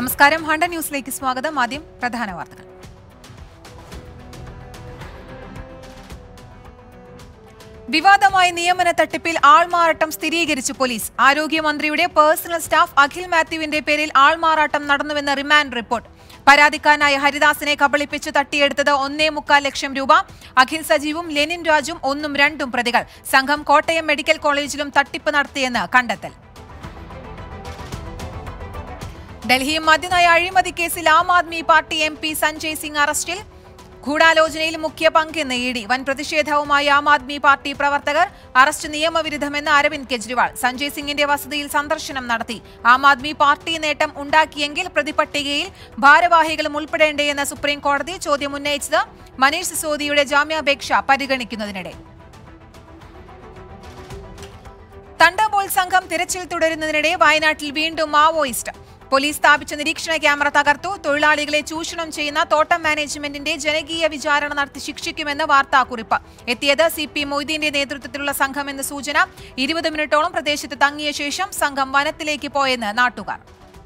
നമസ്കാരം ഹണ്ട ന്യൂസിലേക്ക് സ്വാഗതം ആദ്യം പ്രധാന വാർത്തകൾ വിവാദമായ നിയമന തട്ടിപ്പിൽ ആൾമാറാട്ടം സ്ഥിരീകരിച്ചു പോലീസ് ആരോഗ്യമന്ത്രിയുടെ പേഴ്സണൽ സ്റ്റാഫ് അഖിൽ മാത്യുവിന്റെ പേരിൽ ആൾമാറാട്ടം നടന്നുവെന്ന റിമാൻഡ് റിപ്പോർട്ട് പരാതിക്കാരനായ ഹരിദാസിനെ കബളിപ്പിച്ച് തട്ടിയെടുത്തത് ഒന്നേ മുക്കാൽ ലക്ഷം രൂപ അഖിൽ സജീവും ലെനിൻ രാജും ഒന്നും രണ്ടും പ്രതികൾ സംഘം കോട്ടയം മെഡിക്കൽ കോളേജിലും തട്ടിപ്പ് നടത്തിയെന്ന് കണ്ടെത്തൽ ഡൽഹി മദ്യനയ അഴിമതി കേസിൽ Aam Aadmi party M P Sanjay Singh അറസ്റ്റിൽ ഗൂഢാലോചനയിൽ മുഖ്യ പങ്കെന്ന് ഇ ഡി വൻ പ്രതിഷേധവുമായി ആം ആദ്മി പാർട്ടി പ്രവർത്തകർ അറസ്റ്റ് നിയമവിരുദ്ധമെന്ന് അരവിന്ദ് കെജ്രിവാൾ സഞ്ജയ് സിംഗിന്റെ വസതിയിൽ സന്ദർശനം നടത്തി ആം ആദ്മി പാർട്ടി നേട്ടം ഉണ്ടാക്കിയെങ്കിൽ പ്രതിപട്ടികയിൽ ഭാരവാഹികളും ഉൾപ്പെടേണ്ടേയെന്ന് സുപ്രീം കോടതി ചോദ്യം ഉന്നയിച്ചത് മനീഷ് സിസോദിയുടെ ജാമ്യാപേക്ഷ പരിഗണിക്കുന്നതിനിടെ തണ്ടർബോൾ സംഘം തിരച്ചിൽ തുടരുന്നതിനിടെ വയനാട്ടിൽ വീണ്ടും മാവോയിസ്റ്റ് പോലീസ് സ്ഥാപിച്ച നിരീക്ഷണ ക്യാമറ തകർത്തു തൊഴിലാളികളെ ചൂഷണം ചെയ്യുന്ന തോട്ടം മാനേജ്മെന്റിന്റെ ജനകീയ വിചാരണ നടത്തി ശിക്ഷിക്കുമെന്ന് വാർത്താക്കുറിപ്പ് എത്തിയത് സി പി മൊയ്തീന്റെ നേതൃത്വത്തിലുള്ള സംഘമെന്ന് സൂചന ഇരുപത് മിനിറ്റോളം പ്രദേശത്ത് തങ്ങിയ ശേഷം സംഘം വനത്തിലേക്ക് പോയെന്ന് നാട്ടുകാർ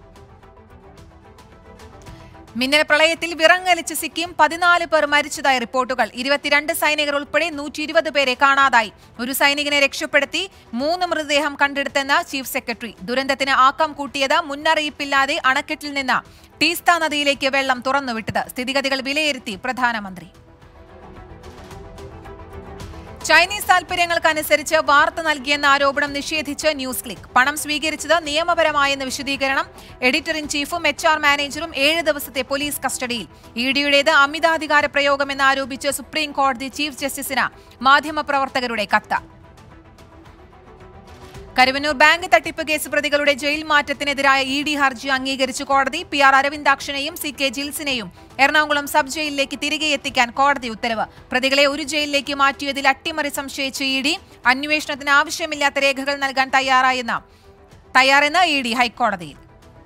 മിന്നൽ പ്രളയത്തിൽ വിറങ്ങലിച്ച് സിക്കിം പതിനാല് പേർ മരിച്ചതായി റിപ്പോർട്ടുകൾ ഇരുപത്തിരണ്ട് സൈനികർ ഉൾപ്പെടെ നൂറ്റി ഇരുപത് പേരെ കാണാതായി ഒരു സൈനികനെ രക്ഷപ്പെടുത്തി മൂന്ന് മൃതദേഹം കണ്ടെടുത്തെന്ന് ചീഫ് സെക്രട്ടറി ദുരന്തത്തിന് ആക്കം കൂട്ടിയത് മുന്നറിയിപ്പില്ലാതെ അണക്കെട്ടിൽ നിന്ന് ടീസ്ത നദിയിലേക്ക് വെള്ളം തുറന്നുവിട്ടത് സ്ഥിതിഗതികൾ വിലയിരുത്തി പ്രധാനമന്ത്രി ചൈനീസ് താൽപര്യങ്ങൾക്കനുസരിച്ച് വാർത്ത നൽകിയെന്ന ആരോപണം നിഷേധിച്ച് ന്യൂസ് ക്ലിക്ക് പണം സ്വീകരിച്ചത് നിയമപരമായെന്ന് വിശദീകരണം എഡിറ്റർ ഇൻ ചീഫും എച്ച് ആർ മാനേജറും ഏഴ് ദിവസത്തെ പോലീസ് കസ്റ്റഡിയിൽ ഇഡിയുടേത് അമിതാധികാര പ്രയോഗമെന്ന് ആരോപിച്ച് സുപ്രീം കോടതി ചീഫ് ജസ്റ്റിസിന് മാധ്യമപ്രവർത്തകരുടെ കത്ത് കരുവന്നൂർ ബാങ്ക് തട്ടിപ്പ് കേസ് പ്രതികളുടെ ജയിൽ മാറ്റത്തിനെതിരായ ഇ ഡി ഹർജി അംഗീകരിച്ചു കോടതി പി ആർ അരവിന്ദാക്ഷനെയും സി കെ ജിൽസിനെയും എറണാകുളം സബ് ജയിലിലേക്ക് തിരികെ എത്തിക്കാൻ കോടതി ഉത്തരവ് പ്രതികളെ ഒരു ജയിലിലേക്ക് മാറ്റിയതിൽ അട്ടിമറി സംശയിച്ച ഇ ഡി അന്വേഷണത്തിന് ആവശ്യമില്ലാത്ത രേഖകൾ നൽകാൻ തയ്യാറായെന്ന് തയ്യാറെന്ന് ഇ ഡി ഹൈക്കോടതിയിൽ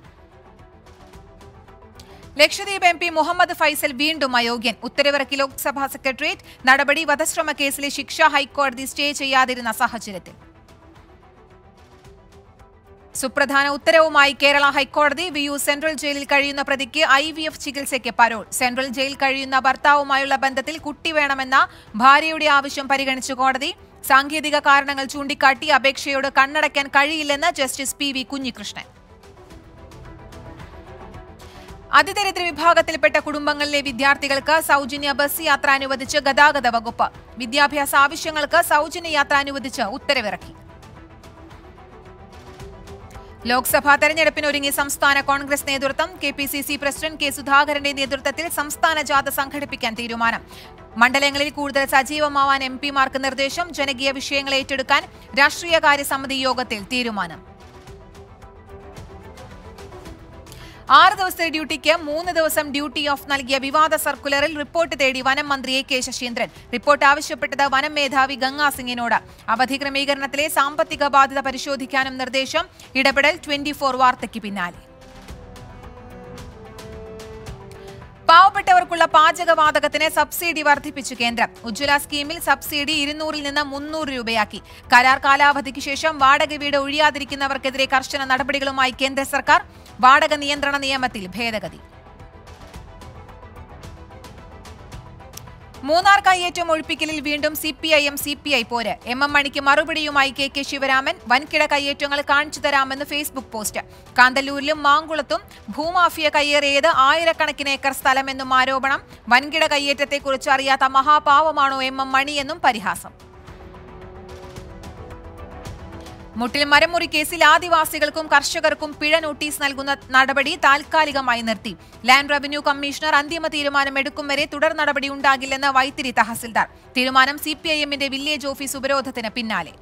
ലക്ഷദ്വീപ് എം പി മുഹമ്മദ് ഫൈസൽ വീണ്ടും അയോഗ്യൻ ഉത്തരവിറക്കി ലോക്സഭാ സെക്രട്ടേറിയറ്റ് നടപടി വധശ്രമ കേസിലെ ശിക്ഷ ഹൈക്കോടതി സ്റ്റേ ചെയ്യാതിരുന്ന സാഹചര്യത്തിൽ സുപ്രധാന ഉത്തരവുമായി കേരള ഹൈക്കോടതി വിയു സെൻട്രൽ ജയിലിൽ കഴിയുന്ന പ്രതിക്ക് ഐ വി എഫ് ചികിത്സയ്ക്ക് പരോൾ സെൻട്രൽ ജയിൽ കഴിയുന്ന ഭർത്താവുമായുള്ള ബന്ധത്തിൽ കുട്ടി വേണമെന്ന ഭാര്യയുടെ ആവശ്യം പരിഗണിച്ചു കോടതി സാങ്കേതിക കാരണങ്ങൾ ചൂണ്ടിക്കാട്ടി അപേക്ഷയോട് കണ്ണടയ്ക്കാൻ കഴിയില്ലെന്ന് ജസ്റ്റിസ് പി വി കുഞ്ഞികൃഷ്ണൻ അതിദരിദ്ര വിഭാഗത്തിൽപ്പെട്ട കുടുംബങ്ങളിലെ വിദ്യാർത്ഥികൾക്ക് സൗജന്യ ബസ് യാത്ര അനുവദിച്ച് ഗതാഗത വകുപ്പ് വിദ്യാഭ്യാസ ആവശ്യങ്ങൾക്ക് സൗജന്യ യാത്ര അനുവദിച്ച് ഉത്തരവിറക്കി ലോക്സഭാ തെരഞ്ഞെടുപ്പിനൊരുങ്ങി സംസ്ഥാന കോൺഗ്രസ് നേതൃത്വം K P C C president K സുധാകരന്റെ നേതൃത്വത്തിൽ സംസ്ഥാന ജാഥ സംഘടിപ്പിക്കാൻ തീരുമാനം മണ്ഡലങ്ങളിൽ കൂടുതൽ സജീവമാവാൻ എം പിമാർക്ക് നിർദ്ദേശം ജനകീയ വിഷയങ്ങൾ ഏറ്റെടുക്കാൻ രാഷ്ട്രീയകാര്യ സമിതി യോഗത്തിൽ തീരുമാനം ആറ് ദിവസത്തെ ഡ്യൂട്ടിക്ക് മൂന്ന് ദിവസം ഡ്യൂട്ടി ഓഫ് നൽകിയ വിവാദ സർക്കുലറിൽ റിപ്പോർട്ട് തേടി വനം മന്ത്രി എ കെ ശശീന്ദ്രൻ റിപ്പോർട്ട് ആവശ്യപ്പെട്ടത് വനം മേധാവി ഗംഗാ സിംഗിനോട് അവധി ക്രമീകരണത്തിലെ സാമ്പത്തിക ബാധ്യത പരിശോധിക്കാനും നിർദ്ദേശം ഇടപെടൽ ട്വന്റി ഫോർ വാർത്തയ്ക്ക് പിന്നാലെ പാവപ്പെട്ടവർക്കുള്ള പാചകവാതകത്തിന് സബ്സിഡി വർദ്ധിപ്പിച്ചു കേന്ദ്രം ഉജ്ജ്വല സ്കീമിൽ സബ്സിഡി ഇരുന്നൂറിൽ നിന്ന് മുന്നൂറ് രൂപയാക്കി കരാർ കാലാവധിക്ക് ശേഷം വാടക വീട് ഒഴിയാതിരിക്കുന്നവർക്കെതിരെ കർശന നടപടികളുമായി കേന്ദ്ര സർക്കാർ വാടക നിയന്ത്രണ നിയമത്തിൽ ഭേദഗതി മൂന്നാർ കയ്യേറ്റം ഒഴിപ്പിക്കലിൽ വീണ്ടും C P I M C P I പോര് എം എം മണിക്ക് മറുപടിയുമായി കെ കെ ശിവരാമൻ വൻകിട കയ്യേറ്റങ്ങൾ കാണിച്ചു തരാമെന്ന് ഫേസ്ബുക്ക് പോസ്റ്റ് കാന്തല്ലൂരിലും മാങ്കുളത്തും ഭൂമാഫിയ കയ്യേറിയത് ആയിരക്കണക്കിന് ഏക്കർ സ്ഥലമെന്നും ആരോപണം വൻകിട കയ്യേറ്റത്തെക്കുറിച്ച് അറിയാത്ത മഹാപാവമാണോ എം എം മണിയെന്നും പരിഹാസം മുട്ടിൽ മരമുറി കേസിൽ ആദിവാസികൾക്കും കർഷകർക്കും പിഴ നോട്ടീസ് നൽകുന്ന നടപടി താൽക്കാലികമായി നിർത്തി ലാൻഡ് റവന്യൂ കമ്മീഷണർ അന്തിമ തീരുമാനം എടുക്കും വരെ തുടർ നടപടി ഉണ്ടാകില്ലെന്ന് വൈത്തിരി തഹസിൽദാർ തീരുമാനം സി പി ഐ എമ്മിന്റെ വില്ലേജ് ഓഫീസ് ഉപരോധത്തിന് പിന്നാലെ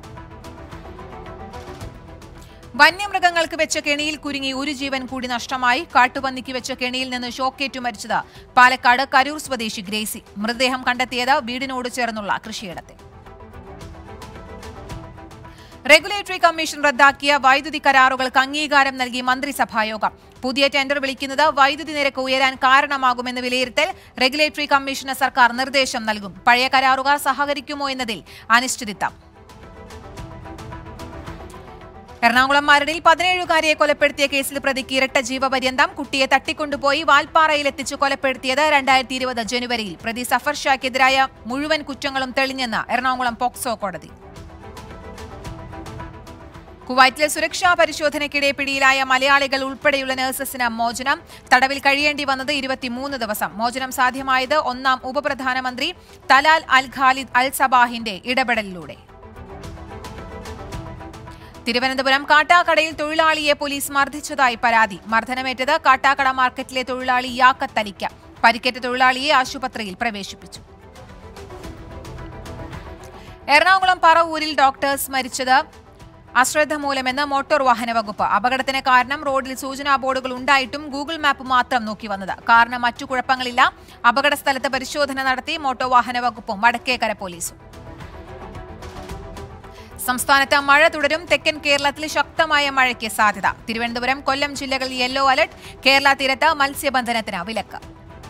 വന്യമൃഗങ്ങൾക്ക് വെച്ച കെണിയിൽ കുരുങ്ങി ഒരു ജീവൻ കൂടി നഷ്ടമായി കാട്ടുപന്നിക്ക് വെച്ച കെണിയിൽ നിന്ന് ഷോക്കേറ്റു മരിച്ചത് പാലക്കാട് കരൂർ സ്വദേശി ഗ്രേസി മൃതദേഹം കണ്ടെത്തിയത് വീടിനോട് ചേർന്നുള്ള കൃഷിയിടത്തിൽ റെഗുലേറ്ററി കമ്മീഷൻ റദ്ദാക്കിയ വൈദ്യുതി കരാറുകൾക്ക് അംഗീകാരം നൽകി മന്ത്രിസഭായോഗം പുതിയ ടെൻഡർ വിളിക്കുന്നത് വൈദ്യുതി നിരക്ക് ഉയരാൻ കാരണമാകുമെന്ന് വിലയിരുത്തൽ റെഗുലേറ്ററി കമ്മീഷന് സർക്കാർ നിർദ്ദേശം നൽകും പഴയ കരാറുകാർ സഹകരിക്കുമോ എന്നതിൽ അനിശ്ചിതത്വം എറണാകുളം മരടിൽ പതിനേഴുകാരിയെ കൊലപ്പെടുത്തിയ കേസിൽ പ്രതിക്ക് ഇരട്ട ജീവപര്യന്തം കുട്ടിയെ തട്ടിക്കൊണ്ടുപോയി വാൽപ്പാറയിൽ എത്തിച്ച് കൊലപ്പെടുത്തിയത് രണ്ടായിരത്തി ഇരുപത് ജനുവരിയിൽ പ്രതി സഫർ ഷാക്കെതിരായ മുഴുവൻ കുറ്റങ്ങളും തെളിഞ്ഞെന്ന് എറണാകുളം പോക്സോ കോടതി കുവൈറ്റിലെ സുരക്ഷാ പരിശോധനയ്ക്കിടെ പിടിയിലായ മലയാളികൾ ഉൾപ്പെടെയുള്ള നഴ്സസിന് മോചനം തടവിൽ കഴിയേണ്ടി വന്നത് ഇരുപത്തിമൂന്ന് ദിവസം മോചനം സാധ്യമായത് ഒന്നാം ഉപപ്രധാനമന്ത്രി തലാൽ അൽ ഖാലിദ് അൽ സബാഹിന്റെ ഇടപെടലിലൂടെ തിരുവനന്തപുരം കാട്ടാക്കടയിൽ തൊഴിലാളിയെ പോലീസ് മർദ്ദിച്ചതായി പരാതി മർദ്ദനമേറ്റത് കാട്ടാക്കട മാർക്കറ്റിലെ തൊഴിലാളി യാക്കത്തലിക്ക പരിക്കേറ്റ തൊഴിലാളിയെ ആശുപത്രിയിൽ പ്രവേശിപ്പിച്ചു എറണാകുളം പറവൂരിൽ ഡോക്ടേഴ്സ് മരിച്ചത് അശ്രദ്ധ മൂലമെന്ന് മോട്ടോർ വാഹന വകുപ്പ് അപകടത്തിന് കാരണം റോഡിൽ സൂചനാ ബോർഡുകൾ ഉണ്ടായിട്ടും ഗൂഗിൾ മാപ്പ് മാത്രം നോക്കി വന്നത് കാരണം മറ്റു കുഴപ്പങ്ങളില്ല അപകട സ്ഥലത്ത് പരിശോധന നടത്തി മോട്ടോർ വാഹന വകുപ്പും വടക്കേക്കര പോലീസും സംസ്ഥാനത്ത് മഴ തുടരും തെക്കൻ കേരളത്തിൽ ശക്തമായ മഴയ്ക്ക് സാധ്യത തിരുവനന്തപുരം കൊല്ലം ജില്ലകളിൽ യെല്ലോ അലർട്ട് കേരള തീരത്ത് മത്സ്യബന്ധനത്തിന് വിലക്ക്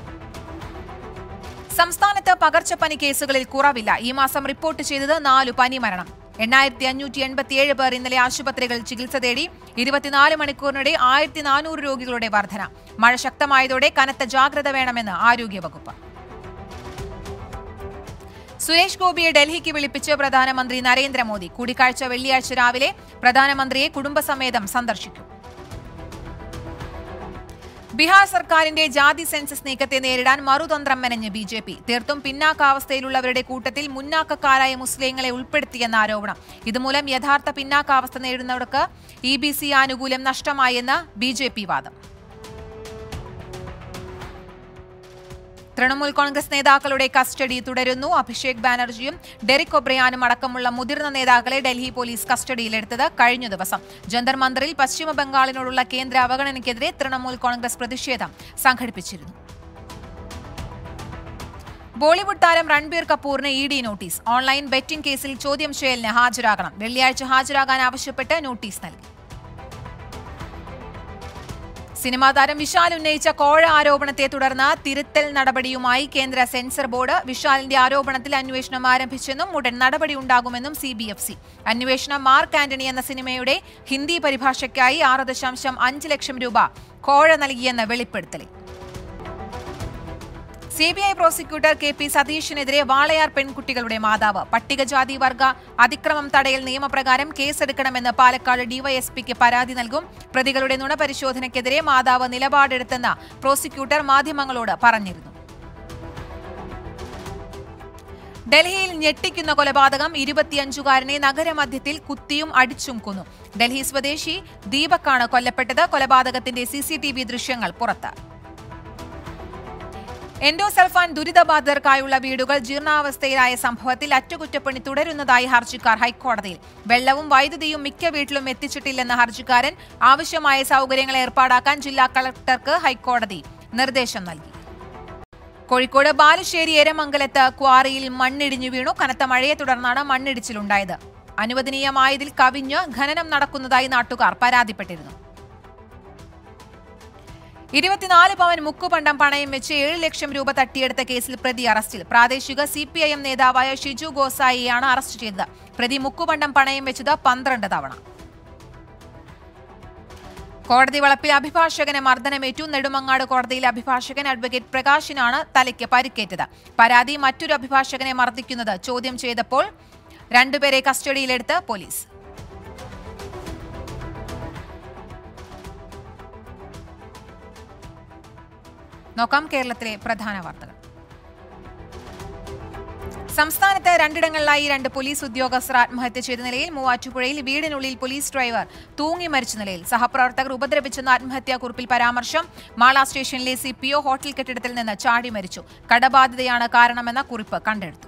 സംസ്ഥാനത്ത് പകർച്ചപ്പനി കേസുകളിൽ കുറവില്ല ഈ മാസം റിപ്പോർട്ട് ചെയ്തത് നാലു പനി മരണം എണ്ണായിരത്തി അഞ്ഞൂറ്റി എൺപത്തിയേഴ് പേർ ഇന്നലെ ആശുപത്രികളിൽ ചികിത്സ തേടി ഇരുപത്തിനാല് മണിക്കൂറിനിടെ ആയിരത്തി നാനൂറ് രോഗികളുടെ വർധന മഴ ശക്തമായതോടെ കനത്ത ജാഗ്രത വേണമെന്ന് ആരോഗ്യവകുപ്പ് സുരേഷ് ഗോപിയെ ഡൽഹിക്ക് വിളിപ്പിച്ച് പ്രധാനമന്ത്രി നരേന്ദ്രമോദി കൂടിക്കാഴ്ച വെള്ളിയാഴ്ച രാവിലെ പ്രധാനമന്ത്രിയെ കുടുംബസമേതം സന്ദർശിക്കും ബീഹാർ സർക്കാരിന്റെ ജാതി സെൻസസ് നീക്കത്തെ നേരിടാൻ മറുതന്ത്രം മെനഞ്ഞ് ബി ജെ പി തീർത്തും പിന്നാക്കാവസ്ഥയിലുള്ളവരുടെ കൂട്ടത്തിൽ മുന്നാക്കക്കാരായ മുസ്ലിങ്ങളെ ഉൾപ്പെടുത്തിയെന്ന ആരോപണം ഇതുമൂലം യഥാർത്ഥ പിന്നാക്കാവസ്ഥ നേരിടുന്നവർക്ക് ഇ ബി സി ആനുകൂല്യം നഷ്ടമായെന്ന് ബി ജെ പി വാദം തൃണമൂൽ കോൺഗ്രസ് നേതാക്കളുടെ കസ്റ്റഡി തുടരുന്നു അഭിഷേക് ബാനർജിയും ഡെറിക് ഒബ്രയാനും അടക്കമുള്ള മുതിർന്ന നേതാക്കളെ ഡൽഹി പോലീസ് കസ്റ്റഡിയിലെടുത്തത് കഴിഞ്ഞ ദിവസം ജന്തർ മന്ദറിൽ പശ്ചിമ ബംഗാളിനോടുള്ള കേന്ദ്ര അവഗണനയ്ക്കെതിരെ തൃണമൂൽ കോൺഗ്രസ് പ്രതിഷേധം സംഘടിപ്പിച്ചിരുന്നു ബോളിവുഡ് താരം രൺബീർ കപൂറിന് E D notice online betting കേസിൽ ചോദ്യം ചെയ്യലിന് ഹാജരാകണം വെള്ളിയാഴ്ച ഹാജരാകാൻ ആവശ്യപ്പെട്ട് നോട്ടീസ് നൽകി സിനിമാ താരം വിശാൽ ഉന്നയിച്ച കോഴ ആരോപണത്തെ തുടർന്ന് തിരുത്തൽ നടപടിയുമായി കേന്ദ്ര സെൻസർ ബോർഡ് വിശാലിന്റെ ആരോപണത്തിൽ അന്വേഷണം ആരംഭിച്ചെന്നും ഉടൻ നടപടി ഉണ്ടാകുമെന്നും സി ബി എഫ് സി അന്വേഷണം മാർക്ക് ആന്റണി എന്ന സിനിമയുടെ ഹിന്ദി പരിഭാഷയ്ക്കായി ആറ് ദശാംശം അഞ്ച് ലക്ഷം രൂപ കോഴ നൽകിയെന്ന് വെളിപ്പെടുത്തലിൽ C B I prosecutor K P സതീഷിനെതിരെ വാളയാർ പെൺകുട്ടികളുടെ മാതാവ് പട്ടികജാതി വർഗ അതിക്രമം തടയൽ നിയമപ്രകാരം കേസെടുക്കണമെന്ന് പാലക്കാട് ഡിവൈഎസ്പിക്ക് പരാതി നൽകും പ്രതികളുടെ നുണപരിശോധനയ്ക്കെതിരെ മാതാവ് നിലപാടെടുത്തെന്ന് പ്രോസിക്യൂട്ടർ മാധ്യമങ്ങളോട് പറഞ്ഞിരുന്നു ഡൽഹിയിൽ ഞെട്ടിക്കുന്ന കൊലപാതകം ഇരുപത്തിയഞ്ചുകാരനെ നഗരമധ്യത്തിൽ കുത്തിയും അടിച്ചും കൊന്നു ഡൽഹി സ്വദേശി ദീപക്കാണ് കൊല്ലപ്പെട്ടത് കൊലപാതകത്തിന്റെ സിസിടിവി ദൃശ്യങ്ങൾ പുറത്ത് എൻഡോസൾഫാൻ ദുരിതബാധിതർക്കായുള്ള വീടുകൾ ജീർണാവസ്ഥയിലായ സംഭവത്തിൽ അറ്റകുറ്റപ്പണി തുടരുന്നതായി ഹർജിക്കാർ ഹൈക്കോടതിയിൽ വെള്ളവും വൈദ്യുതിയും മിക്ക വീട്ടിലും എത്തിച്ചിട്ടില്ലെന്ന ഹർജിക്കാരൻ ആവശ്യമായ സൗകര്യങ്ങൾ ഏർപ്പാടാക്കാൻ ജില്ലാ കളക്ടർക്ക് ഹൈക്കോടതി നിർദ്ദേശം നൽകി കോഴിക്കോട് ബാലുശ്ശേരി എരമംഗലത്ത് ക്വാറിയിൽ മണ്ണിടിഞ്ഞു വീണു കനത്ത മഴയെ തുടർന്നാണ് മണ്ണിടിച്ചിലുണ്ടായത് അനുവദനീയമായതിൽ കവിഞ്ഞ് ഖനനം നടക്കുന്നതായി നാട്ടുകാർ പരാതിപ്പെട്ടിരുന്നു ഇരുപത്തിനാല് പവൻ മുക്കുപണ്ടം പണയം വെച്ച് ഏഴ് ലക്ഷം രൂപ തട്ടിയെടുത്ത കേസിൽ പ്രതി അറസ്റ്റിൽ പ്രാദേശിക സി പി ഐ എം നേതാവായ ഷിജു ഗോസായിയാണ് അറസ്റ്റ് ചെയ്തത് പ്രതി മുക്കുപണ്ടം പണയം വെച്ചത് പന്ത്രണ്ട് തവണ കോടതി വളപ്പിൽ അഭിഭാഷകന് മർദ്ദനമേറ്റു നെടുമങ്ങാട് കോടതിയിൽ അഭിഭാഷകൻ അഡ്വക്കേറ്റ് പ്രകാശിനാണ് തലയ്ക്ക് പരിക്കേറ്റത് പരാതി മറ്റൊരു അഭിഭാഷകനെ മർദ്ദിക്കുന്നത് ചോദ്യം ചെയ്തപ്പോൾ രണ്ടുപേരെ കസ്റ്റഡിയിലെടുത്ത് പോലീസ് നോക്കാം കേരളത്തിലെ പ്രധാന വാർത്തകൾ സംസ്ഥാനത്ത് രണ്ടിടങ്ങളിലായി രണ്ട് പോലീസ് ഉദ്യോഗസ്ഥർ ആത്മഹത്യ ചെയ്ത നിലയിൽ മൂവാറ്റുപുഴയിൽ വീടിനുള്ളിൽ പോലീസ് ഡ്രൈവർ തൂങ്ങി മരിച്ച നിലയിൽ സഹപ്രവർത്തകർ ഉപദ്രവിച്ചെന്ന ആത്മഹത്യാക്കുറിപ്പിൽ പരാമർശം മാള സ്റ്റേഷനിലെ സി പി ഒ ഹോട്ടൽ കെട്ടിടത്തിൽ നിന്ന് ചാടി മരിച്ചു കടബാധിതയാണ് കാരണമെന്ന കുറിപ്പ് കണ്ടെടുത്തു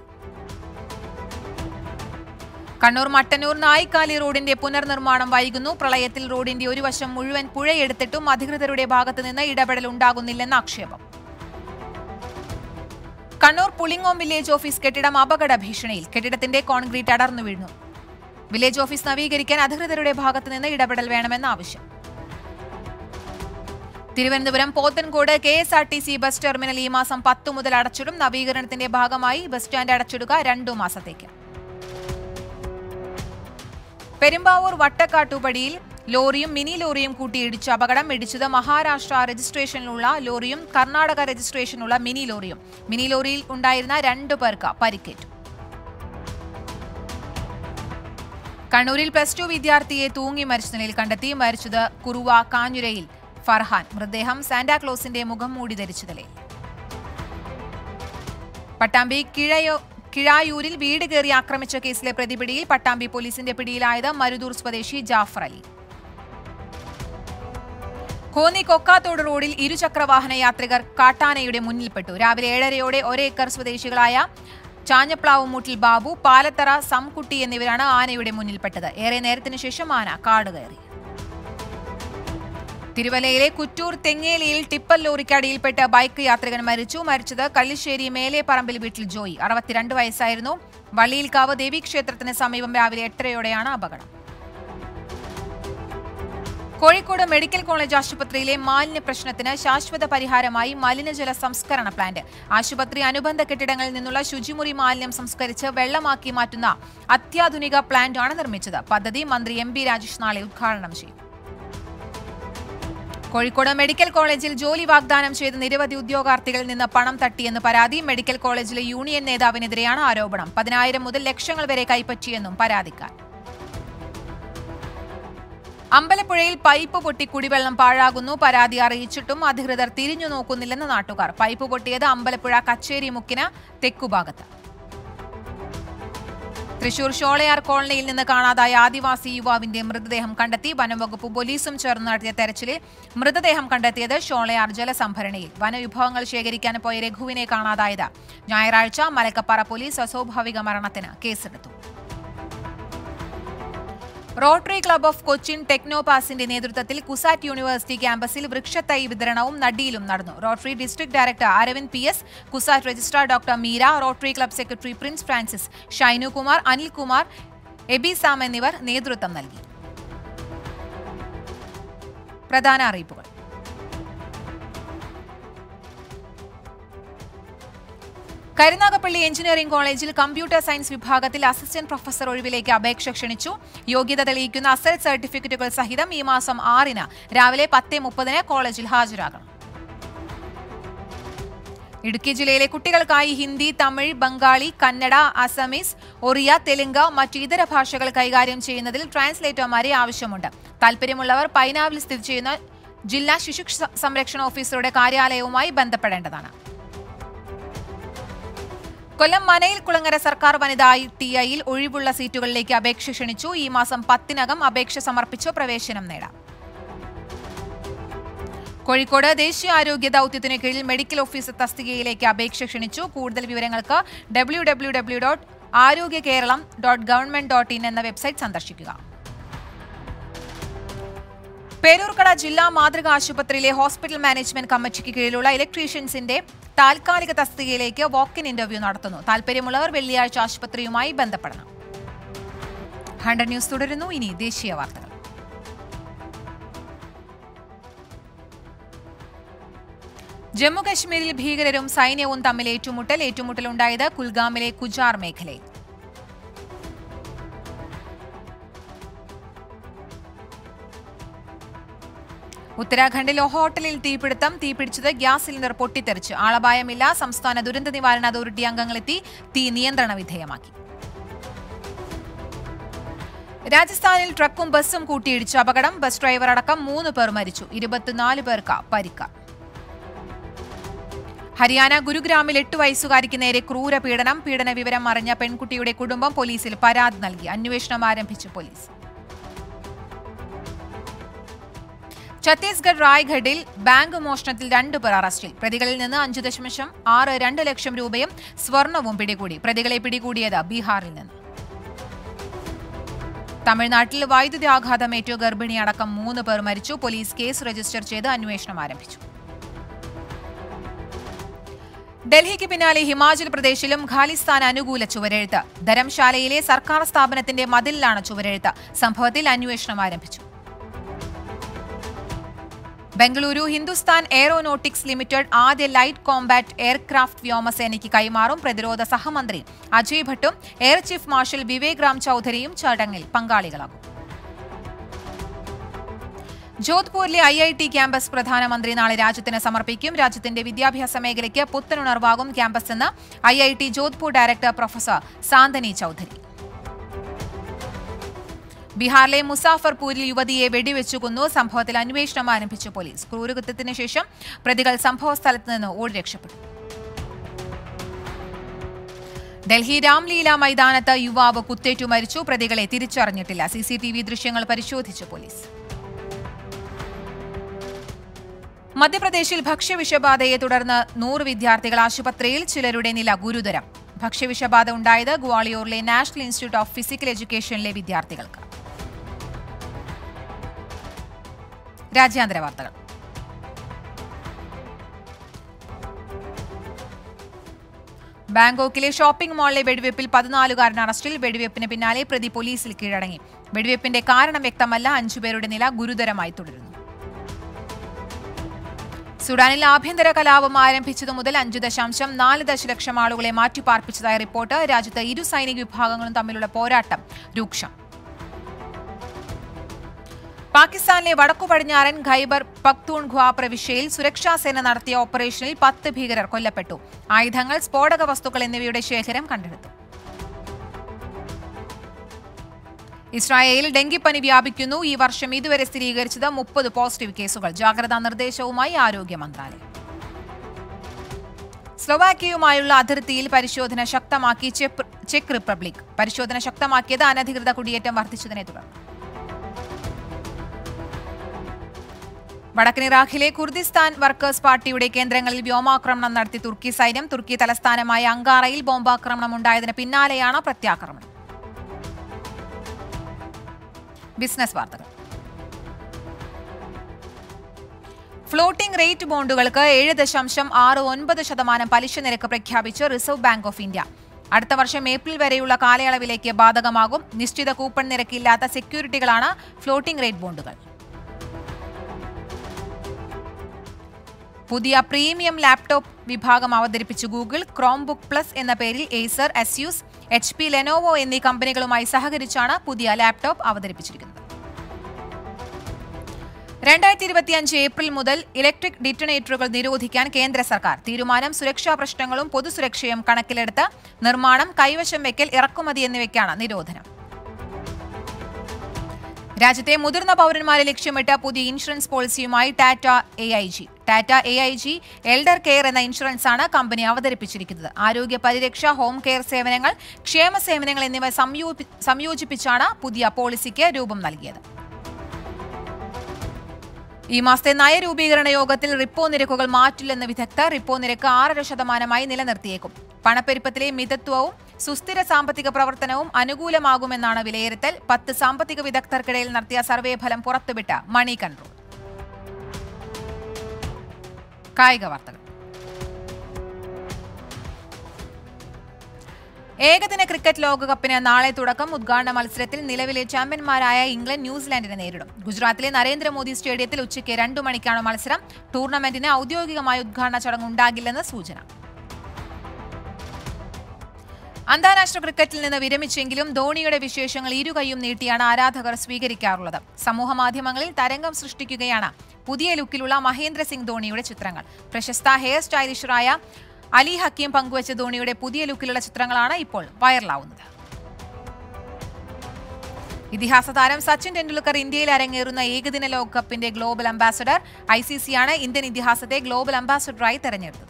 കണ്ണൂർ മട്ടന്നൂർ നായിക്കാലി റോഡിന്റെ പുനർനിർമ്മാണം വൈകുന്നു പ്രളയത്തിൽ റോഡിന്റെ ഒരു വശം മുഴുവൻ പുഴയെടുത്തിട്ടും അധികൃതരുടെ ഭാഗത്ത് നിന്ന് ഇടപെടൽ ഉണ്ടാകുന്നില്ലെന്ന ആക്ഷേപം കണ്ണൂർ പുളിങ്ങോം വില്ലേജ് ഓഫീസ് കെട്ടിടം അപകട ഭീഷണിയിൽ കെട്ടിടത്തിന്റെ കോൺക്രീറ്റ് അടർന്നു വീഴുന്നു വില്ലേജ് ഓഫീസ് നവീകരിക്കാൻ അധികൃതരുടെ ഭാഗത്ത് നിന്ന് ഇടപെടൽ വേണമെന്ന ആവശ്യം Thiruvananthapuram Pothencode K S R T C bus terminal ഈ മാസം പത്ത് മുതൽ അടച്ചിടും നവീകരണത്തിന്റെ ഭാഗമായി ബസ് സ്റ്റാൻഡ് അടച്ചിടുക രണ്ടു മാസത്തേക്ക് പെരുമ്പാവൂർ വട്ടക്കാട്ടുപടിയിൽ ലോറിയും മിനി ലോറിയും കൂട്ടിയിടിച്ച് അപകടം ഇടിച്ചത് മഹാരാഷ്ട്ര രജിസ്ട്രേഷനിലുള്ള ലോറിയും കർണാടക രജിസ്ട്രേഷനിലുള്ള മിനി ലോറിയും മിനി ലോറിയിൽ ഉണ്ടായിരുന്ന രണ്ടു പേർക്ക് പരിക്കേറ്റു കണ്ണൂരിൽ പ്ലസ് ടു വിദ്യാർത്ഥിയെ തൂങ്ങി മരിച്ച നിലയിൽ കണ്ടെത്തി മരിച്ചത് കുറുവ കാഞ്ഞുരയിൽ ഫർഹാൻ മൃതദേഹം സാന്റാക്ലോസിന്റെ മുഖം മൂടി ധരിച്ച നിലയിൽ പട്ടാമ്പി കിഴയോ കിഴായൂരിൽ വീട് കയറി ആക്രമിച്ച കേസിലെ പ്രതിപിടിയിൽ പട്ടാമ്പി പോലീസിന്റെ പിടിയിലായത് മരുദൂർ സ്വദേശി ജാഫർ അലി കോന്നി കൊക്കാത്തോട് റോഡിൽ ഇരുചക്രവാഹന യാത്രികർ കാട്ടാനയുടെ മുന്നിൽപ്പെട്ടു രാവിലെ ഏഴരയോടെ ഒരേക്കർ സ്വദേശികളായ ചാഞ്ഞപ്ലാവ് മൂട്ടിൽ ബാബു പാലത്തറ സംകുട്ടി എന്നിവരാണ് ആനയുടെ മുന്നിൽപ്പെട്ടത് ഏറെ നേരത്തിനു ശേഷം ആന കാട് കയറി തിരുവല്ലയിലെ കുറ്റൂർ തെങ്ങേലിയിൽ ടിപ്പർ ലോറിക്കടിയിൽപ്പെട്ട് ബൈക്ക് യാത്രികൻ മരിച്ചു മരിച്ചത് കല്ലിശ്ശേരി മേലെപ്പറമ്പിൽ വീട്ടിൽ ജോയി അറുപത്തിരണ്ട് വയസ്സായിരുന്നു വള്ളിയിൽക്കാവ് ദേവീക്ഷേത്രത്തിന് സമീപം രാവിലെ എട്ടരയോടെയാണ് അപകടം കോഴിക്കോട് മെഡിക്കൽ കോളേജ് ആശുപത്രിയിലെ മാലിന്യ പ്രശ്നത്തിന് ശാശ്വത പരിഹാരമായി മലിനജല സംസ്കരണ പ്ലാന്റ് ആശുപത്രി അനുബന്ധ കെട്ടിടങ്ങളിൽ നിന്നുള്ള ശുചിമുറി മാലിന്യം സംസ്കരിച്ച് വെള്ളമാക്കി മാറ്റുന്ന അത്യാധുനിക പ്ലാന്റാണ് നിർമ്മിച്ചത് പദ്ധതി മന്ത്രി എം ബി രാജേഷ് നാളെ ഉദ്ഘാടനം ചെയ്യും കോഴിക്കോട് മെഡിക്കൽ കോളേജിൽ ജോലി വാഗ്ദാനം ചെയ്ത നിരവധി ഉദ്യോഗാർത്ഥികളിൽ നിന്ന് പണം തട്ടിയെന്ന് പരാതി മെഡിക്കൽ കോളേജിലെ യൂണിയൻ നേതാവിനെതിരെയാണ് ആരോപണം പതിനായിരം മുതൽ ലക്ഷങ്ങൾ വരെ കൈപ്പറ്റിയെന്നും പരാതിക്കാർ അമ്പലപ്പുഴയിൽ പൈപ്പ് പൊട്ടി കുടിവെള്ളം പാഴാകുന്നു പരാതി അറിയിച്ചിട്ടും അധികൃതർ തിരിഞ്ഞു നോക്കുന്നില്ലെന്ന് നാട്ടുകാർ പൈപ്പ് പൊട്ടിയത് അമ്പലപ്പുഴ കച്ചേരി മുക്കിന് തെക്കുഭാഗത്ത് തൃശൂർ ഷോളയാർ കോളനിയിൽ നിന്ന് കാണാതായ ആദിവാസി യുവാവിന്റെ മൃതദേഹം കണ്ടെത്തി വനംവകുപ്പ് പോലീസും ചേർന്ന് നടത്തിയ തെരച്ചിലിൽ മൃതദേഹം കണ്ടെത്തിയത് ഷോളയാർ ജലസംഭരണിയിൽ വനവിഭവങ്ങൾ ശേഖരിക്കാൻ പോയ രഘുവിനെ കാണാതായത് ഞായറാഴ്ച മലക്കപ്പാറ പോലീസ് അസ്വാഭാവിക മരണത്തിന് കേസെടുത്തു റോട്ടറി ക്ലബ് ഓഫ് കൊച്ചിൻ ടെക്നോപാസിന്റെ നേതൃത്വത്തിൽ കുസാറ്റ് യൂണിവേഴ്സിറ്റി ക്യാമ്പസിൽ വൃക്ഷത്തൈ വിതരണവും നടിയിലും നടന്നു rotary district director Arvind P S CUSAT registrar doctor Meera rotary club secretary Prince Francis Shainu Kumar Anilkumar Aby Sam എന്നിവർ നേതൃത്വം നൽകി പ്രധാന അറിയിപ്പുകൾ കരുനാഗപ്പള്ളി എഞ്ചിനീയറിംഗ് കോളേജിൽ കമ്പ്യൂട്ടർ സയൻസ് വിഭാഗത്തിൽ അസിസ്റ്റന്റ് പ്രൊഫസർ ഒഴിവിലേക്ക് അപേക്ഷ ക്ഷണിച്ചു യോഗ്യത തെളിയിക്കുന്ന അസൽ സർട്ടിഫിക്കറ്റുകൾ സഹിതം ഈ മാസം ആറിന് രാവിലെ പത്ത് മുപ്പതിന് കോളേജിൽ ഹാജരാകണം ഇടുക്കി ജില്ലയിലെ കുട്ടികൾക്കായി ഹിന്ദി തമിഴ് ബംഗാളി കന്നഡ അസമീസ് ഒറിയ തെലുങ്ക് മറ്റു ഇതര ഭാഷകൾ കൈകാര്യം ചെയ്യുന്നതിൽ ട്രാൻസ്ലേറ്റർമാരെ ആവശ്യമുണ്ട് താൽപ്പര്യമുള്ളവർ പൈനാവിൽ സ്ഥിതി ചെയ്യുന്ന ജില്ലാ ശിശു സംരക്ഷണ ഓഫീസറുടെ കാര്യാലയവുമായി ബന്ധപ്പെടേണ്ടതാണ് കൊല്ലം മനയിൽ കുളങ്ങര സർക്കാർ വനിതാ ടി ഐയിൽ ഒഴിവുള്ള സീറ്റുകളിലേക്ക് അപേക്ഷ ക്ഷണിച്ചു ഈ മാസം പത്തിനകം അപേക്ഷ സമർപ്പിച്ച് പ്രവേശനം നേടാം കോഴിക്കോട് ദേശീയ ആരോഗ്യ ദൌത്യത്തിന് കീഴിൽ മെഡിക്കൽ ഓഫീസർ തസ്തികയിലേക്ക് അപേക്ഷ ക്ഷണിച്ചു കൂടുതൽ വിവരങ്ങൾക്ക് W W W dot Arogya Keralam dot government dot in എന്ന വെബ്സൈറ്റ് സന്ദർശിക്കുക പേരൂർക്കട ജില്ലാ മാതൃക ആശുപത്രിയിലെ ഹോസ്പിറ്റൽ മാനേജ്മെന്റ് കമ്മിറ്റിക്ക് കീഴിലുള്ള ഇലക്ട്രീഷ്യൻസിന്റെ താൽക്കാലിക തസ്തികയിലേക്ക് വാക്കിൻ ഇന്റർവ്യൂ നടത്തുന്നു താൽപ്പര്യമുള്ളവർ വെള്ളിയാഴ്ച ആശുപത്രിയുമായി ബന്ധപ്പെടണം ഹൺഡ്രഡ് ന്യൂസ് തുടരുന്നു ഇനി ദേശീയ വാർത്തകൾ ജമ്മുകശ്മീരിൽ ഭീകരരും സൈന്യവും തമ്മിൽ ഏറ്റുമുട്ടൽ ഏറ്റുമുട്ടലുണ്ടായത് കുൽഗാമിലെ കുജാർ മേഖലയിൽ ഉത്തരാഖണ്ഡിൽ ഹോട്ടലിൽ തീപിടുത്തം തീപിടിച്ചത് ഗ്യാസ് സിലിണ്ടർ പൊട്ടിത്തെറിച്ച് ആളപായമില്ല സംസ്ഥാന ദുരന്ത നിവാരണ അതോറിറ്റി അംഗങ്ങളെത്തി തീ നിയന്ത്രണ വിധേയമാക്കി രാജസ്ഥാനിൽ ട്രക്കും ബസ്സും കൂട്ടിയിടിച്ച് അപകടം ബസ് ഡ്രൈവർ അടക്കം മൂന്ന് പേർ മരിച്ചു ഇരുപത്തിനാല് പേർക്ക് പരിക്ക ഹരിയാന ഗുരുഗ്രാമിൽ എട്ട് വയസ്സുകാരിക്ക് നേരെ ക്രൂര പീഡനം പീഡന വിവരം അറിഞ്ഞ പെൺകുട്ടിയുടെ കുടുംബം പോലീസിൽ പരാതി നൽകി അന്വേഷണം ആരംഭിച്ചു പോലീസ് ഛത്തീസ്ഗഡ് റായ്ഗഡിൽ ബാങ്ക് മോഷണത്തിൽ രണ്ടുപേർ അറസ്റ്റിൽ പ്രതികളിൽ നിന്ന് അഞ്ചു ദശാംശം ആറ് രണ്ട് ലക്ഷം രൂപയും സ്വർണവും പിടികൂടി പ്രതികളെ പിടികൂടിയത് ബീഹാറിൽ നിന്ന് തമിഴ്നാട്ടിൽ വൈദ്യുതി ആഘാതമേറ്റു ഗർഭിണി അടക്കം മൂന്ന് പേർ മരിച്ചു പോലീസ് കേസ് രജിസ്റ്റർ ചെയ്ത് അന്വേഷണം ആരംഭിച്ചു ഡൽഹിക്ക് പിന്നാലെ ഹിമാചൽ പ്രദേശിലും ഖാലിസ്ഥാൻ അനുകൂല ചുവരെഴുത്ത് ധരംശാലയിലെ സർക്കാർ സ്ഥാപനത്തിന്റെ മതിലിലാണ് ചുവരെഴുത്ത് സംഭവത്തിൽ അന്വേഷണം ആരംഭിച്ചു ബംഗളൂരു ഹിന്ദുസ്ഥാൻ എയറോനോട്ടിക്സ് ലിമിറ്റഡ് ആദ്യ ലൈറ്റ് കോംബാറ്റ് എയർക്രാഫ്റ്റ് വ്യോമസേനയ്ക്ക് കൈമാറും പ്രതിരോധ സഹമന്ത്രി അജയ് ഭട്ടും air chief marshal Vivek Ram ചൌധരിയും ചടങ്ങിൽ പങ്കാളികളാകും ജോധ്പൂരിലെ ഐ ഐ ടി ക്യാമ്പസ് പ്രധാനമന്ത്രി നാളെ രാജ്യത്തിന് സമർപ്പിക്കും രാജ്യത്തിന്റെ വിദ്യാഭ്യാസ മേഖലയ്ക്ക് പുത്തനുണർവാകും ക്യാമ്പസ് എന്ന് I I T Jodhpur director professor Santanu Chaudhury ബീഹാറിലെ മുസാഫർപൂരിൽ യുവതിയെ വെടിവെച്ചു കൊന്നു സംഭവത്തിൽ അന്വേഷണം ആരംഭിച്ചു പോലീസ് ക്രൂരകൃത്യത്തിന് ശേഷം പ്രതികൾ സംഭവസ്ഥലത്ത് നിന്ന് ഓടി രക്ഷപ്പെട്ടു ഡൽഹി രാംലീല മൈതാനത്ത് യുവാവ് കുത്തേറ്റു മരിച്ചു പ്രതികളെ തിരിച്ചറിഞ്ഞിട്ടില്ല സി സി ടി വി ദൃശ്യങ്ങൾ പരിശോധിച്ചു പോലീസ് മധ്യപ്രദേശിൽ ഭക്ഷ്യവിഷബാധയെ തുടർന്ന് നൂറ് വിദ്യാർത്ഥികൾ ആശുപത്രിയിൽ ചിലരുടെ നില ഗുരുതരം ഭക്ഷ്യവിഷബാധ ഉണ്ടായത് ഗ്വാളിയോറിലെ നാഷണൽ ഇൻസ്റ്റിറ്റ്യൂട്ട് ഓഫ് ഫിസിക്കൽ എഡ്യൂക്കേഷനിലെ വിദ്യാർത്ഥികൾക്ക് രാജ്യാന്തര വാർത്തകൾ ബാങ്കോക്കിലെ ഷോപ്പിംഗ് മാളിലെ വെടിവെപ്പിൽ പതിനാലുകാരൻ അറസ്റ്റിൽ വെടിവെപ്പിന് പിന്നാലെ പ്രതി പോലീസിൽ കീഴടങ്ങി വെടിവെപ്പിന്റെ കാരണം വ്യക്തമല്ല അഞ്ചുപേരുടെ നില ഗുരുതരമായി തുടരുന്നു സുഡാനിൽ ആഭ്യന്തര കലാപം ആരംഭിച്ചതു മുതൽ അഞ്ചു ദശാംശം നാല് ദശലക്ഷം ആളുകളെ മാറ്റിപ്പാർപ്പിച്ചതായ റിപ്പോർട്ട് രാജ്യത്ത് ഇരു സൈനിക വിഭാഗങ്ങളും തമ്മിലുള്ള പോരാട്ടം രൂക്ഷം പാകിസ്ഥാനിലെ വടക്കു പടിഞ്ഞാറൻ ഖൈബർ പക്തൂൺഖ്വ പ്രവിശ്യയിൽ സുരക്ഷാ സേന നടത്തിയ ഓപ്പറേഷനിൽ പത്ത് ഭീകരർ കൊല്ലപ്പെട്ടു ആയുധങ്ങൾ സ്ഫോടക വസ്തുക്കൾ എന്നിവയുടെ ശേഖരം കണ്ടെടുത്തു ഇസ്രായേലിൽ ഡെങ്കിപ്പനി വ്യാപിക്കുന്നു ഈ വർഷം ഇതുവരെ സ്ഥിരീകരിച്ചത് മുപ്പത് പോസിറ്റീവ് കേസുകൾ ജാഗ്രതാ നിർദ്ദേശവുമായി ആരോഗ്യ മന്ത്രാലയം സ്ലൊവാക്യയുമായുള്ള അതിർത്തിയിൽ പരിശോധന ശക്തമാക്കി ചെപ്പ്- ചെക്ക് റിപ്പബ്ലിക് പരിശോധന ശക്തമാക്കിയത് അനധികൃത കുടിയേറ്റം വർദ്ധിച്ചതിനെ തുടർന്ന് വടക്കൻ ഇറാഖിലെ കുർദിസ്ഥാൻ വർക്കേഴ്സ് പാർട്ടിയുടെ കേന്ദ്രങ്ങളിൽ വ്യോമാക്രമണം നടത്തി തുർക്കി സൈന്യം തുർക്കി തലസ്ഥാനമായ അങ്കാറയിൽ ബോംബാക്രമണം ഉണ്ടായതിന് പിന്നാലെയാണ് പ്രത്യാക്രമണം ബിസിനസ് വാർത്തകൾ ഫ്ലോട്ടിംഗ് റേറ്റ് ബോണ്ടുകൾക്ക് ഏഴ് ദശാംശം ആറ് ഒൻപത് ശതമാനം പലിശ നിരക്ക് പ്രഖ്യാപിച്ച് റിസർവ് ബാങ്ക് ഓഫ് ഇന്ത്യ അടുത്ത വർഷം ഏപ്രിൽ വരെയുള്ള കാലയളവിലേക്ക് ബാധകമാകും നിശ്ചിത കൂപ്പൺ നിരക്കില്ലാത്ത സെക്യൂരിറ്റികളാണ് ഫ്ലോട്ടിംഗ് റേറ്റ് ബോണ്ടുകൾ പുതിയ പ്രീമിയം ലാപ്ടോപ്പ് വിഭാഗം അവതരിപ്പിച്ചു ഗൂഗിൾ ക്രോംബുക്ക് പ്ലസ് എന്ന പേരിൽ Acer Asus H P Lenovo എന്നീ കമ്പനികളുമായി സഹകരിച്ചാണ് പുതിയ ലാപ്ടോപ്പ് അവതരിപ്പിച്ചിരിക്കുന്നത് രണ്ടായിരത്തി ഇരുപത്തിയഞ്ച് ഏപ്രിൽ മുതൽ ഇലക്ട്രിക് ഡിറ്റണേറ്ററുകൾ നിരോധിക്കാൻ കേന്ദ്ര സർക്കാർ തീരുമാനം സുരക്ഷാ പ്രശ്നങ്ങളും പൊതുസുരക്ഷയും കണക്കിലെടുത്ത് നിർമ്മാണം കൈവശം വെക്കൽ ഇറക്കുമതി എന്നിവയ്ക്കാണ് നിരോധനം രാജ്യത്തെ മുതിർന്ന പൗരന്മാരെ ലക്ഷ്യമിട്ട് പുതിയ ഇൻഷുറൻസ് പോളിസിയുമായി Tata A I G Tata A I G elder care എന്ന ഇൻഷുറൻസ് ആണ് കമ്പനി അവതരിപ്പിച്ചിരിക്കുന്നത് ആരോഗ്യ പരിരക്ഷ ഹോം കെയർ സേവനങ്ങൾ ക്ഷേമ സേവനങ്ങൾ എന്നിവ സംയോപി- സംയോജിപ്പിച്ചാണ് പുതിയ പോളിസിക്ക് രൂപം നൽകിയത് ഈ മാസത്തെ നയരൂപീകരണ യോഗത്തിൽ റിപ്പോ നിരക്കുകൾ മാറ്റില്ലെന്ന് വിദഗ്ധർ റിപ്പോ നിരക്ക് ആറര ശതമാനമായി നിലനിർത്തിയേക്കും പണപ്പെരുപ്പത്തിലെ മിതത്വവും സുസ്ഥിര സാമ്പത്തിക പ്രവർത്തനവും അനുകൂലമാകുമെന്നാണ് വിലയിരുത്തൽ പത്ത് സാമ്പത്തിക വിദഗ്ധർക്കിടയിൽ നടത്തിയ സർവേ ഫലം പുറത്തുവിട്ട മണി കൺട്രോൾ കായിക വാർത്തകൾ ഏകദിന ക്രിക്കറ്റ് ലോകകപ്പിന് നാളെ തുടക്കം ഉദ്ഘാടന മത്സരത്തിൽ നിലവിലെ ചാമ്പ്യന്മാരായ ഇംഗ്ലണ്ട് ന്യൂസിലാൻഡിനെ നേരിടും ഗുജറാത്തിലെ നരേന്ദ്രമോദി സ്റ്റേഡിയത്തിൽ ഉച്ചയ്ക്ക് രണ്ടു മണിക്കാണ് മത്സരം ടൂർണമെന്റിന് ഔദ്യോഗികമായ ഉദ്ഘാടന ചടങ്ങ് ഉണ്ടാകില്ലെന്ന് സൂചന അന്താരാഷ്ട്ര ക്രിക്കറ്റിൽ നിന്ന് വിരമിച്ചെങ്കിലും ധോണിയുടെ വിശേഷങ്ങൾ ഇരുകൈയും നീട്ടിയാണ് ആരാധകർ സ്വീകരിക്കാറുള്ളത് സമൂഹ മാധ്യമങ്ങളിൽ തരംഗം സൃഷ്ടിക്കുകയാണ് പുതിയ ലുക്കിലുള്ള മഹേന്ദ്ര സിംഗ് ധോണിയുടെ ചിത്രങ്ങൾ പ്രശസ്ത ഹെയർ സ്റ്റൈലിഷറായ അലി ഹക്കീം പങ്കുവച്ച ധോണിയുടെ പുതിയ ലുക്കിലുള്ള ചിത്രങ്ങളാണ് ഇപ്പോൾ വൈറലാവുന്നത് ഇതിഹാസ താരം സച്ചിൻ ടെണ്ടുൽക്കർ ഇന്ത്യയിൽ അരങ്ങേറുന്ന ഏകദിന ലോകകപ്പിന്റെ ഗ്ലോബൽ അംബാസഡർ ഐ സി സിയാണ് ഇന്ത്യൻ ഇതിഹാസത്തെ ഗ്ലോബൽ അംബാസഡറായി തെരഞ്ഞെടുത്തത്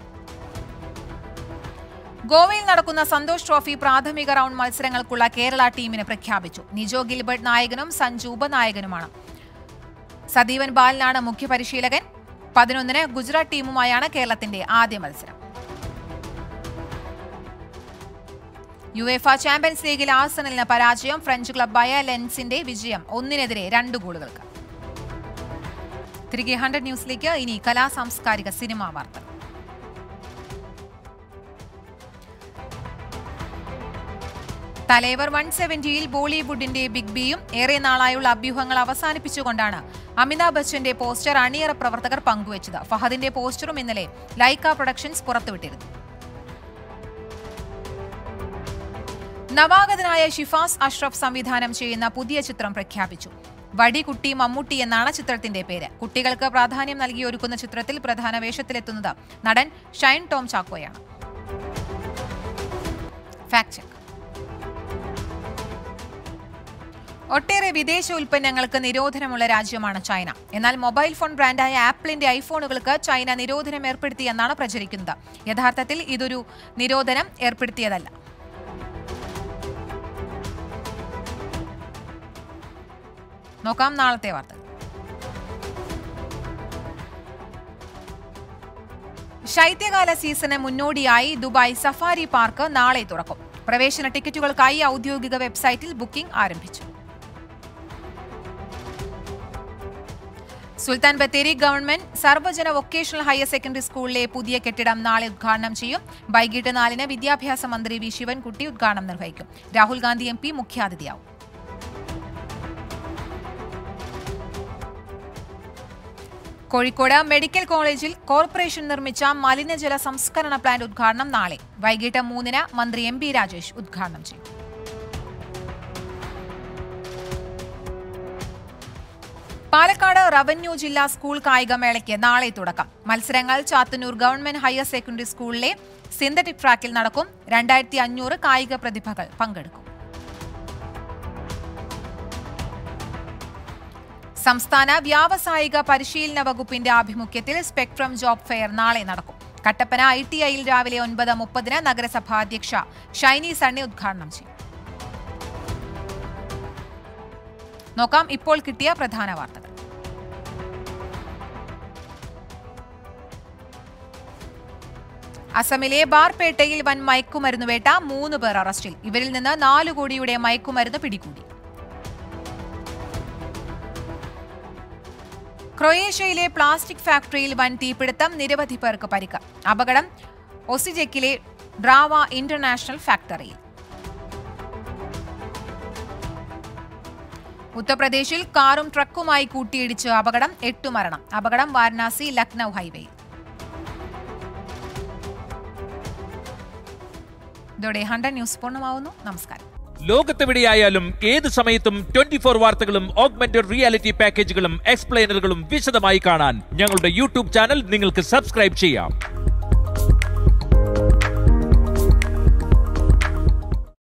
ഗോവയിൽ നടക്കുന്ന സന്തോഷ് ട്രോഫി പ്രാഥമിക റൗണ്ട് മത്സരങ്ങൾക്കുള്ള കേരള ടീമിനെ പ്രഖ്യാപിച്ചു നിജോ ഗിൽബർട്ട് നായകനും സഞ്ജു ഉപനായകനുമാണ് സദീവൻ ബാലനാണ് മുഖ്യ പരിശീലകൻ പതിനൊന്നിന് ഗുജറാത്ത് ടീമുമായാണ് കേരളത്തിന്റെ ആദ്യ മത്സരം യു എഫ ചാമ്പ്യൻസ് ലീഗിൽ ആഴ്സണലിന് പരാജയം ഫ്രഞ്ച് ക്ലബായ ലെൻസിന്റെ വിജയം ഒന്നിനെതിരെ രണ്ട് ഗോളുകൾക്ക് തിരികെ ഹൺഡ്രഡ് ന്യൂസിലേക്ക് ഇനി കലാ സാംസ്കാരിക സിനിമാ വാർത്തകൾ തലൈവർ വൺ സെവന്റിയിൽ ബോളിവുഡിന്റെ ബിഗ് ബിയും ഏറെ നാളായുള്ള അഭ്യൂഹങ്ങൾ അവസാനിപ്പിച്ചുകൊണ്ടാണ് അമിതാഭ് ബച്ചന്റെ പോസ്റ്റർ അണിയറ പ്രവർത്തകർ പങ്കുവച്ചത് ഫഹദിന്റെ പോസ്റ്ററും ഇന്നലെ ലൈക്ക പ്രൊഡക്ഷൻസ് പുറത്തുവിട്ടിരുന്നു നവാഗതനായ ഷിഫാസ് അഷ്റഫ് സംവിധാനം ചെയ്യുന്ന പുതിയ ചിത്രം പ്രഖ്യാപിച്ചു വടി കുട്ടി മമ്മൂട്ടി എന്നാണ് ചിത്രത്തിന്റെ പേര് കുട്ടികൾക്ക് പ്രാധാന്യം നൽകി ഒരുക്കുന്ന ചിത്രത്തിൽ പ്രധാന വേഷത്തിലെത്തുന്നത് നടൻ ഷൈൻ ടോം ചാക്കോയാണ് ഫാക്ട് ചെക്ക് ഒട്ടേറെ വിദേശ ഉൽപ്പന്നങ്ങൾക്ക് നിരോധനമുള്ള രാജ്യമാണ് ചൈന എന്നാൽ മൊബൈൽ ഫോൺ ബ്രാൻഡായ ആപ്പിളിന്റെ ഐഫോണുകൾക്ക് ചൈന നിരോധനം ഏർപ്പെടുത്തിയെന്നാണ് പ്രചരിക്കുന്നത് യഥാർത്ഥത്തിൽ ഇതൊരു നിരോധനം ഏർപ്പെടുത്തിയതല്ല നോക്കാം നാളത്തെ വാർത്തകൾ ശൈത്യകാല സീസണ് മുന്നോടിയായി ദുബായ് സഫാരി പാർക്ക് നാളെ തുറക്കും പ്രവേശന ടിക്കറ്റുകൾക്കായി ഔദ്യോഗിക വെബ്സൈറ്റിൽ ബുക്കിംഗ് ആരംഭിച്ചു Sultan Bathery government Sarvajana vocational higher secondary സ്കൂളിലെ പുതിയ കെട്ടിടം നാളെ ഉദ്ഘാടനം ചെയ്യും വൈകിട്ട് നാലിന് വിദ്യാഭ്യാസ മന്ത്രി വി ശിവൻകുട്ടി ഉദ്ഘാടനം നിർവഹിക്കും രാഹുൽ ഗാന്ധി എം പി മുഖ്യാതിഥിയാവും കോഴിക്കോട് മെഡിക്കൽ കോളേജിൽ കോർപ്പറേഷൻ നിർമ്മിച്ച മലിനജല സംസ്കരണ പ്ലാന്റ് ഉദ്ഘാടനം നാളെ വൈകിട്ട് മൂന്നിന് മന്ത്രി എം പി രാജേഷ് ഉദ്ഘാടനം ചെയ്യും പാലക്കാട് റവന്യൂ ജില്ലാ സ്കൂൾ കായികമേളയ്ക്ക് നാളെ തുടക്കം മത്സരങ്ങൾ ചാത്തന്നൂർ ഗവൺമെന്റ് ഹയർ സെക്കൻഡറി സ്കൂളിലെ സിന്തറ്റിക് ട്രാക്കിൽ നടക്കും രണ്ടായിരത്തി അഞ്ഞൂറ് കായിക പ്രതിഭകൾ പങ്കെടുക്കും സംസ്ഥാന വ്യാവസായിക പരിശീലന വകുപ്പിന്റെ ആഭിമുഖ്യത്തിൽ സ്പെക്ട്രം ജോബ് ഫെയർ നാളെ നടക്കും കട്ടപ്പന ഐ ടി ഐയിൽ രാവിലെ ഒൻപത് മുപ്പതിന് നഗരസഭാ അധ്യക്ഷ ഷൈനി സണ്ണി ഉദ്ഘാടനം ചെയ്യും നോക്കാം ഇപ്പോൾ കിട്ടിയ പ്രധാന വാർത്തകൾ അസമിലെ ബാർപേട്ടയിൽ വൻ മയക്കുമരുന്ന് വേട്ട മൂന്ന് പേർ അറസ്റ്റിൽ ഇവരിൽ നിന്ന് നാല് കോടിയുടെ മയക്കുമരുന്ന് പിടികൂടി ക്രൊയേഷ്യയിലെ പ്ലാസ്റ്റിക് ഫാക്ടറിയിൽ വൻ തീപിടുത്തം നിരവധി പേർക്ക് പരിക്ക് അപകടം ഒസിജെക്കിലെ ഡ്രാവ ഇന്റർനാഷണൽ ഫാക്ടറിയിൽ ഉത്തർപ്രദേശിൽ കാറും ട്രക്കുമായി കൂട്ടിയിടിച്ച് അപകടം എട്ടു മരണം അപകടം വാരണാസി ലക്നൌ ഹൈവേയിൽ ഇതോടെ ഹൺഡ്രഡ് ന്യൂസ് പൂർണ്ണമാവുന്നു നമസ്കാരം ലോകത്തെവിടെയായാലും ഏത് സമയത്തും ട്വന്റി ഫോർ വാർത്തകളും ഓഗ്മെന്റഡ് റിയാലിറ്റി പാക്കേജുകളും എക്സ്പ്ലെയിനറുകളും വിശദമായി കാണാൻ ഞങ്ങളുടെ യൂട്യൂബ് ചാനൽ നിങ്ങൾക്ക് സബ്സ്ക്രൈബ് ചെയ്യാം